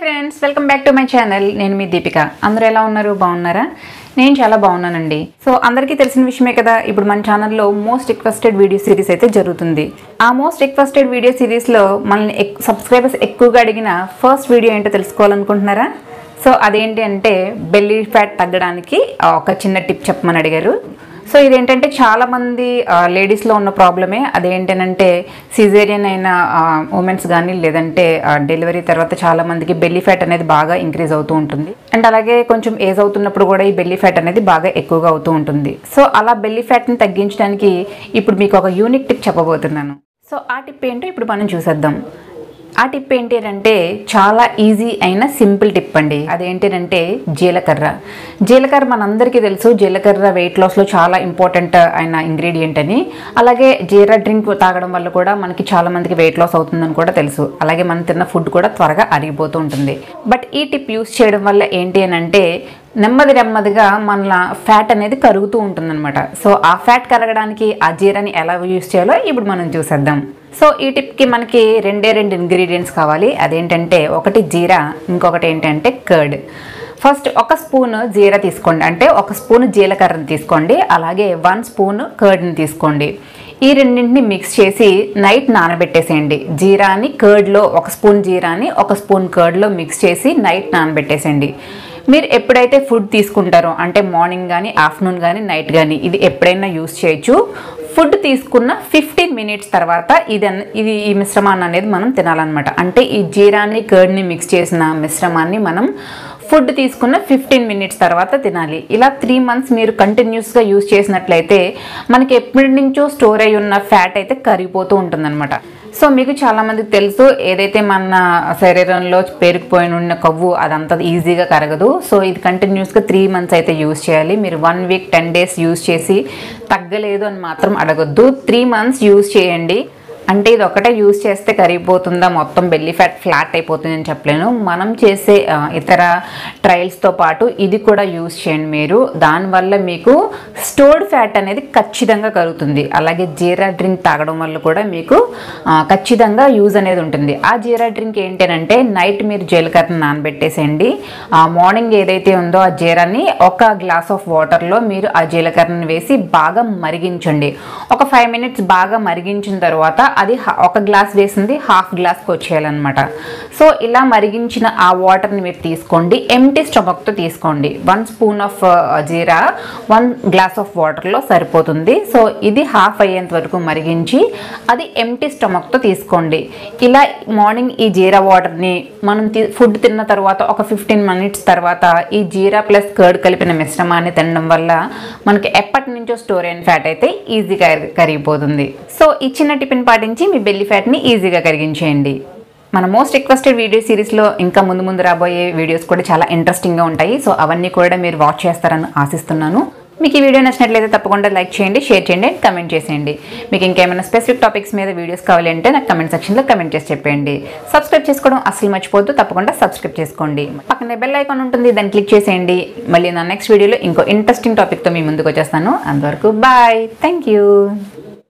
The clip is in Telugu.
friends welcome back to my channel నేను మీ దీపిక అందరూ ఎలా ఉన్నారు బాగున్నారా నేను చాలా బాగున్నానండి సో అందరికీ తెలిసిన విషయమే కదా ఇప్పుడు మన ఛానల్లో మోస్ట్ రిక్వెస్టెడ్ వీడియో సిరీస్ అయితే జరుగుతుంది ఆ మోస్ట్ రిక్వెస్టెడ్ వీడియో సిరీస్లో మనల్ని సబ్స్క్రైబర్స్ ఎక్కువగా అడిగిన ఫస్ట్ వీడియో ఏంటో తెలుసుకోవాలనుకుంటున్నారా సో అదేంటి అంటే బెల్లీ ఫ్యాట్ తగ్గడానికి ఆ, ఒక చిన్న టిప్ చెప్పమని అడిగారు సో ఇదేంటంటే చాలామంది లేడీస్లో ఉన్న ప్రాబ్లమే అదేంటంటే సిజేరియన్ అయిన ఉమెన్స్ కానీ లేదంటే డెలివరీ తర్వాత చాలా మందికి బెల్లీ ఫ్యాట్ అనేది బాగా ఇంక్రీజ్ అవుతూ ఉంటుంది అండ్ అలాగే కొంచెం ఏజ్ అవుతున్నప్పుడు కూడా ఈ బెల్లీ ఫ్యాట్ అనేది బాగా ఎక్కువగా అవుతూ ఉంటుంది సో అలా బెల్లీ ఫ్యాట్ని తగ్గించడానికి ఇప్పుడు మీకు ఒక యూనిక్ టిప్ చెప్పబోతున్నాను సో ఆ టిప్ ఏంటో ఇప్పుడు మనం చూసేద్దాం ఆ టిప్ ఏంటి అంటే చాలా ఈజీ అయిన సింపుల్ టిప్ అండి అదేంటంటే జీలకర్ర జీలకర్ర మనందరికీ తెలుసు జీలకర్ర వెయిట్ లాస్లో చాలా ఇంపార్టెంట్ అయిన ఇంగ్రీడియంట్ అని అలాగే జీరా డ్రింక్ తాగడం వల్ల కూడా మనకి చాలా మందికి వెయిట్ లాస్ అవుతుందని కూడా తెలుసు అలాగే మనం తిన్న ఫుడ్ కూడా త్వరగా అరిగిపోతూ ఉంటుంది బట్ ఈ టిప్ యూస్ చేయడం వల్ల ఏంటి అని అంటే నెమ్మది నెమ్మదిగా మన ఫ్యాట్ అనేది కరుగుతూ ఉంటుందన్నమాట సో ఆ ఫ్యాట్ కరగడానికి ఆ జీరాని ఎలా యూస్ చేయాలో ఇప్పుడు మనం చూసేద్దాం సో ఈ టిప్కి మనకి రెండే రెండు ఇంగ్రీడియంట్స్ కావాలి అదేంటంటే ఒకటి జీరా ఇంకొకటి ఏంటంటే కర్డ్ ఫస్ట్ ఒక స్పూన్ జీరా తీసుకోండి అంటే ఒక స్పూన్ జీలకర్రని తీసుకోండి అలాగే వన్ స్పూన్ కర్డ్ని తీసుకోండి ఈ రెండింటిని మిక్స్ చేసి నైట్ నానబెట్టేసేయండి జీరాని కర్డ్లో ఒక స్పూన్ జీరాని ఒక స్పూన్ కర్డ్లో మిక్స్ చేసి నైట్ నానబెట్టేసేయండి మీరు ఎప్పుడైతే ఫుడ్ తీసుకుంటారో అంటే మార్నింగ్ కానీ ఆఫ్టర్నూన్ కానీ నైట్ కానీ ఇది ఎప్పుడైనా యూస్ చేయొచ్చు ఫుడ్ తీసుకున్న ఫిఫ్టీన్ మినిట్స్ తర్వాత ఇది అన్- ఇది ఈ మిశ్రమాన్ని అనేది మనం తినాలన్నమాట అంటే ఈ జీరాని కర్డ్ని మిక్స్ చేసిన మిశ్రమాన్ని మనం ఫుడ్ తీసుకున్న ఫిఫ్టీన్ మినిట్స్ తర్వాత తినాలి ఇలా త్రీ మంత్స్ మీరు కంటిన్యూస్గా యూస్ చేసినట్లయితే మనకి ఎప్పటి నుంచో స్టోర్ అయి ఉన్న ఫ్యాట్ అయితే కరిగిపోతూ ఉంటుందన్నమాట సో మీకు చాలా మందికి తెలుసు ఏదైతే మన శరీరంలో పేరుకుపోయిన ఉన్న కొవ్వు అదంతా ఈజీగా కరగదు సో ఇది కంటిన్యూస్గా త్రీ మంత్స్ అయితే యూస్ చేయాలి మీరు one week ten days use చేసి తగ్గలేదు అని మాత్రం అడగొద్దు త్రీ మంత్స్ యూస్ చేయండి అంటే ఇది ఒకటే యూస్ చేస్తే కరిగిపోతుందా మొత్తం బెల్లీ ఫ్యాట్ ఫ్లాట్ అయిపోతుంది అని చెప్పలేను మనం చేసే ఆ, ఇతర ట్రయల్స్తో పాటు ఇది కూడా యూస్ చేయండి మీరు దానివల్ల మీకు స్టోర్డ్ ఫ్యాట్ అనేది ఖచ్చితంగా కరుగుతుంది అలాగే జీరా డ్రింక్ తాగడం వల్ల కూడా మీకు ఆ, ఖచ్చితంగా యూజ్ అనేది ఉంటుంది ఆ జీరా డ్రింక్ ఏంటంటే నైట్ మీరు జీలకర్రని నానబెట్టేసేయండి ఆ మార్నింగ్ ఏదైతే ఉందో ఆ జీరాని ఒక గ్లాస్ ఆఫ్ వాటర్లో మీరు ఆ జీలకర్రని వేసి బాగా మరిగించండి ఒక ఫైవ్ మినిట్స్ బాగా మరిగించిన తర్వాత అది హ- ఒక గ్లాస్ వేసింది హాఫ్ గ్లాస్కి వచ్చేయాలన్నమాట సో ఇలా మరిగించిన ఆ వాటర్ని మీరు తీసుకోండి ఎంటీ స్టమక్తో తీసుకోండి one spoon of jeera one glass of వాటర్లో సరిపోతుంది సో ఇది హాఫ్ అయ్యేంత వరకు మరిగించి అది ఎంటీ స్టమక్తో తీసుకోండి ఇలా మార్నింగ్ ఈ జీరా వాటర్ని మనం తి- ఫుడ్ తిన్న తర్వాత ఒక ఫిఫ్టీన్ మినిట్స్ తర్వాత ఈ జీరా ప్లస్ కర్డ్ కలిపిన మిశ్రమాన్ని తినడం వల్ల మనకి ఎప్పటి నుంచో స్టోర్ అయిన ఫ్యాట్ అయితే ఈజీగా కరిగిపోతుంది సో ఈ చిన్న టిఫిన్ పాటించి మీ బెల్లి ఫ్యాట్ని ఈజీగా కరిగించేయండి మన మోస్ట్ రిక్వెస్టెడ్ వీడియో సిరీస్లో ఇంకా ముందు ముందు రాబోయే వీడియోస్ కూడా చాలా ఇంట్రెస్టింగ్గా ఉంటాయి సో అవన్నీ కూడా మీరు వాచ్ చేస్తారని ఆశిస్తున్నాను మీకు ఈ వీడియో నచ్చినట్లయితే తప్పకుండా లైక్ చేయండి షేర్ చేయండి అండ్ కమెంట్ చేసేయండి మీకు ఇంకేమైనా స్పెసిఫిక్ టాపిక్స్ మీద వీడియోస్ కావాలంటే నాకు కమెంట్ సెక్షన్లో కమెంట్ చేసి చెప్పండి సబ్స్క్రైబ్ చేసుకోవడం అసలు మర్చిపోద్దు తప్పకుండా సబ్స్క్రైబ్ చేసుకోండి పక్కనే బెల్ ఐకాన్ ఉంటుంది దాన్ని క్లిక్ చేసేయండి మళ్ళీ నా నెక్స్ట్ వీడియోలో ఇంకో ఇంట్రెస్టింగ్ టాపిక్తో మీ ముందుకు వచ్చేస్తాను అంతవరకు బాయ్ థ్యాంక్ యూ